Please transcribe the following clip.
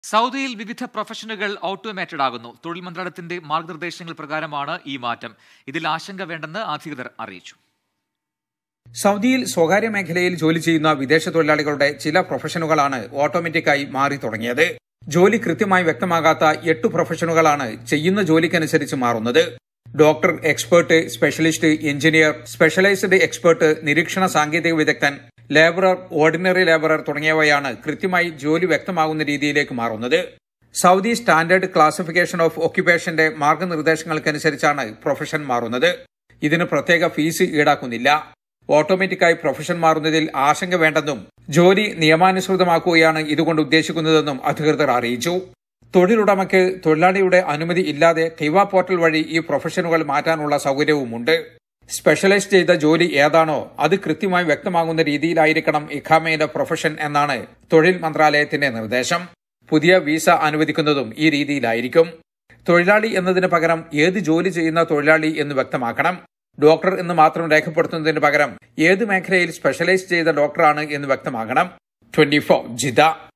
സൗദിയിൽ വിവിധ പ്രൊഫഷനുകൾ ഓട്ടോമേറ്റഡ് ആകുന്നു തൊഴിൽ മന്ത്രാലയത്തിന്റെ മാർഗനിർദ്ദേശങ്ങൾ പ്രകാരമാണ് ഈ മാറ്റം ഇതിൽ ആശങ്ക വേണ്ടെന്ന് അധികൃതർ അറിയിച്ചു സൗദിയിൽ സ്വകാര്യ മേഖലയിൽ ജോലി ചെയ്യുന്ന വിദേശ തൊഴിലാളികളുടെ ചില പ്രൊഫഷനുകളാണ് ഓട്ടോമാറ്റിക്കായി മാറി തുടങ്ങിയത് ജോലി കൃത്യമായി വ്യക്തമാകാത്ത എട്ട് പ്രൊഫഷനുകളാണ് ചെയ്യുന്ന ജോലിക്കനുസരിച്ച് മാറുന്നത് doctor expert specialist engineer specialised expert നിരീക്ഷണ സാങ്കേതിക വിദഗ്ധൻ ലേബറർ ഓർഡിനറി ലേബറർ തുടങ്ങിയവയാണ് കൃത്യമായി ജോലി വ്യക്തമാകുന്ന രീതിയിലേക്ക് മാറുന്നത് സൗദി സ്റ്റാൻഡേർഡ് ക്ലാസിഫിക്കേഷൻ ഓഫ് ഓക്യുപ്പേഷന്റെ മാർഗനിർദ്ദേശങ്ങൾക്കനുസരിച്ചാണ് പ്രൊഫഷൻ മാറുന്നത് ഇതിന് പ്രത്യേക ഫീസ് ഈടാക്കുന്നില്ല ഓട്ടോമാറ്റിക്കായി പ്രൊഫഷൻ മാറുന്നതിൽ ആശങ്ക വേണ്ടെന്നും ജോലി നിയമാനുസൃതമാക്കുകയാണ് ഇതുകൊണ്ട് ഉദ്ദേശിക്കുന്നതെന്നും അധികൃതർ അറിയിച്ചു തൊഴിലുടമയ്ക്ക് തൊഴിലാളിയുടെ അനുമതി ഇല്ലാതെ കിവ പോർട്ടൽ വഴി ഈ പ്രൊഫഷനുകൾ മാറ്റാനുള്ള സൗകര്യവുമുണ്ട് സ്പെഷ്യലൈസ് ചെയ്ത ജോലി ഏതാണോ അത് കൃത്യമായി വ്യക്തമാകുന്ന രീതിയിലായിരിക്കണം ഇഖാമയുടെ പ്രൊഫഷൻ എന്നാണ് തൊഴിൽ മന്ത്രാലയത്തിന്റെ നിർദ്ദേശം പുതിയ വീസ അനുവദിക്കുന്നതും ഈ രീതിയിലായിരിക്കും തൊഴിലാളി എന്നതിന് പകരം ഏത് ജോലി ചെയ്യുന്ന തൊഴിലാളി എന്ന് വ്യക്തമാക്കണം ഡോക്ടർ എന്ന് മാത്രം രേഖപ്പെടുത്തുന്നതിന് പകരം ഏത് മേഖലയിൽ സ്പെഷ്യലൈസ് ചെയ്ത ഡോക്ടറാണ് എന്ന് വ്യക്തമാകണം ട്വന്റി ഫോർ ജിത